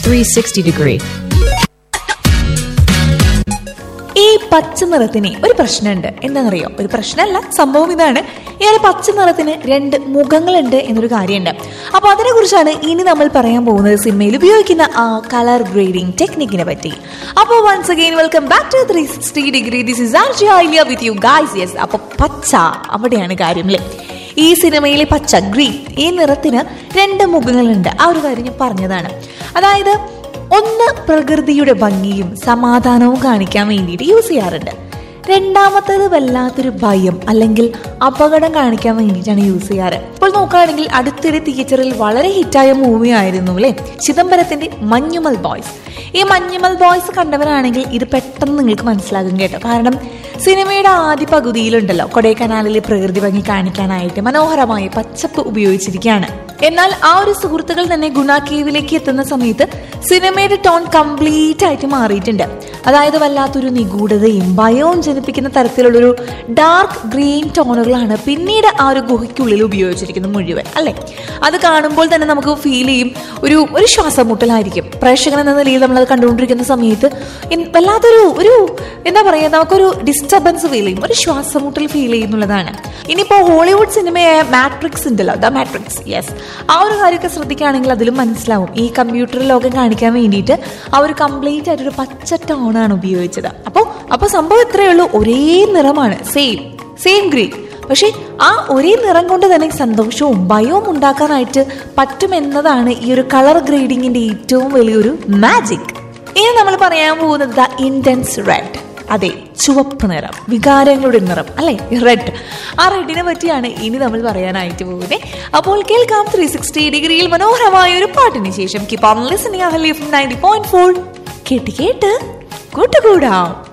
360 degree. ഈ പച്ച നിറത്തിന് ഒരു പ്രശ്നമുണ്ട് എന്താണെന്നറിയോ ഒരു പ്രശ്നമല്ല സംഭവം ഇതാണ് ഈ ഒരു പച്ച നിറത്തിന് രണ്ട് മുഖങ്ങളുണ്ട് എന്നൊരു കാര്യമുണ്ട് അപ്പൊ അതിനെ കുറിച്ചാണ് ഇനി നമ്മൾ പറയാൻ പോകുന്നത് സിനിമയിൽ ഉപയോഗിക്കുന്ന ആ കളർ ഗ്രേഡിംഗ് ടെക്നിക്കിനെ പറ്റി അപ്പോൾ once again welcome back to three sixty degree this is ആർജിയ വിത്ത് യു ഗൈസ് യെസ് അപ്പൊ പച്ച അവിടെയാണ് കാര്യം അല്ലേ ഈ സിനിമയിലെ പച്ച ഗ്രീൻ ഈ നിറത്തിന് രണ്ട് മുഖങ്ങളുണ്ട് ആ ഒരു കാര്യം ഞാൻ പറഞ്ഞതാണ് അതായത് ഒന്ന് പ്രകൃതിയുടെ ഭംഗിയും സമാധാനവും കാണിക്കാൻ വേണ്ടിയിട്ട് യൂസ് ചെയ്യാറുണ്ട് രണ്ടാമത്തേത് വല്ലാത്തൊരു ഭയം അല്ലെങ്കിൽ അപകടം കാണിക്കാൻ വേണ്ടിയിട്ടാണ് യൂസ് ചെയ്യാറ് ഇപ്പോൾ നോക്കുകയാണെങ്കിൽ അടുത്തിടെ തിയേറ്ററിൽ വളരെ ഹിറ്റായ മൂവി ആയിരുന്നു അല്ലേ ചിദംബരത്തിന്റെ മഞ്ഞുമൽ ബോയ്സ് ഈ മഞ്ഞുമൽ ബോയ്സ് കണ്ടവരാണെങ്കിൽ ഇത് പെട്ടെന്ന് നിങ്ങൾക്ക് മനസ്സിലാകും കേട്ടോ കാരണം സിനിമയുടെ ആദ്യ പകുതിയിലുണ്ടല്ലോ കൊടൈക്കനാലിലെ പ്രകൃതി ഭംഗി കാണിക്കാനായിട്ട് മനോഹരമായ പച്ചപ്പ് ഉപയോഗിച്ചിരിക്കുകയാണ് എന്നാൽ ആ ഒരു സുഹൃത്തുക്കൾ തന്നെ ഗുണ കേവിലേക്ക് എത്തുന്ന സമയത്ത് സിനിമയുടെ ടോൺ കംപ്ലീറ്റ് ആയിട്ട് മാറിയിട്ടുണ്ട് അതായത് വല്ലാത്തൊരു നിഗൂഢതയും ഭയവും ജനിപ്പിക്കുന്ന തരത്തിലുള്ളൊരു ഡാർക്ക് ഗ്രീൻ ടോണുകളാണ് പിന്നീട് ആ ഒരു ഗുഹയ്ക്കുള്ളിൽ ഉപയോഗിച്ചിരിക്കുന്നത് മുഴുവൻ അല്ലെ അത് കാണുമ്പോൾ തന്നെ നമുക്ക് ഫീൽ ചെയ്യും ഒരു ഒരു ശ്വാസം മുട്ടലായിരിക്കും പ്രേക്ഷകൻ എന്ന നിലയിൽ നമ്മൾ അത് കണ്ടുകൊണ്ടിരിക്കുന്ന സമയത്ത് ഇൻ- വല്ലാത്തൊരു ഒരു എന്താ പറയുക നമുക്കൊരു ഡിസ്റ്റർബൻസ് ഫീൽ ചെയ്യും ഒരു ശ്വാസം മുട്ടൽ ഫീൽ ചെയ്യുന്നുള്ളതാണ് ഇനിയിപ്പോ ഹോളിവുഡ് സിനിമയായ മാട്രിക്സ് ഉണ്ടല്ലോ ദ മാട്രിക്സ് യെസ് ആ ഒരു കാര്യമൊക്കെ ശ്രദ്ധിക്കുകയാണെങ്കിൽ അതിലും മനസ്സിലാവും ഈ കമ്പ്യൂട്ടർ ലോകം കാണിക്കാൻ വേണ്ടിയിട്ട് ആ ഒരു കംപ്ലീറ്റ് ആയിട്ടൊരു പച്ച ടോണാണ് ഉപയോഗിച്ചത് അപ്പോൾ അപ്പോൾ സംഭവം ഇത്രയേ ഉള്ളൂ ഒരേ നിറമാണ് സെയിം സെയിം ഗ്രീൻ പക്ഷേ ആ ഒരേ നിറം കൊണ്ട് തന്നെ സന്തോഷവും ഭയവും ഉണ്ടാക്കാനായിട്ട് പറ്റുമെന്നതാണ് ഈ ഒരു കളർ ഗ്രേഡിങ്ങിന്റെ ഏറ്റവും വലിയൊരു മാജിക് ഇനി നമ്മൾ പറയാൻ പോകുന്നത് ദ ഇന്റൻസ് റെഡ് അതെ ചുവപ്പ് നിറം വികാരങ്ങളുടെ നിറം അല്ലെ റെഡ് ആ റെഡിനെ പറ്റിയാണ് ഇനി നമ്മൾ പറയാനായിട്ട് പോകുന്നത് അപ്പോൾ കേൾക്കാം ത്രീ സിക്സ്റ്റി ഡിഗ്രിയിൽ മനോഹരമായ ഒരു പാട്ടിന് ശേഷം keep on listening Ahalia ninety point four കേട്ട് കേട്ട് കൂട്ടുകൂടാം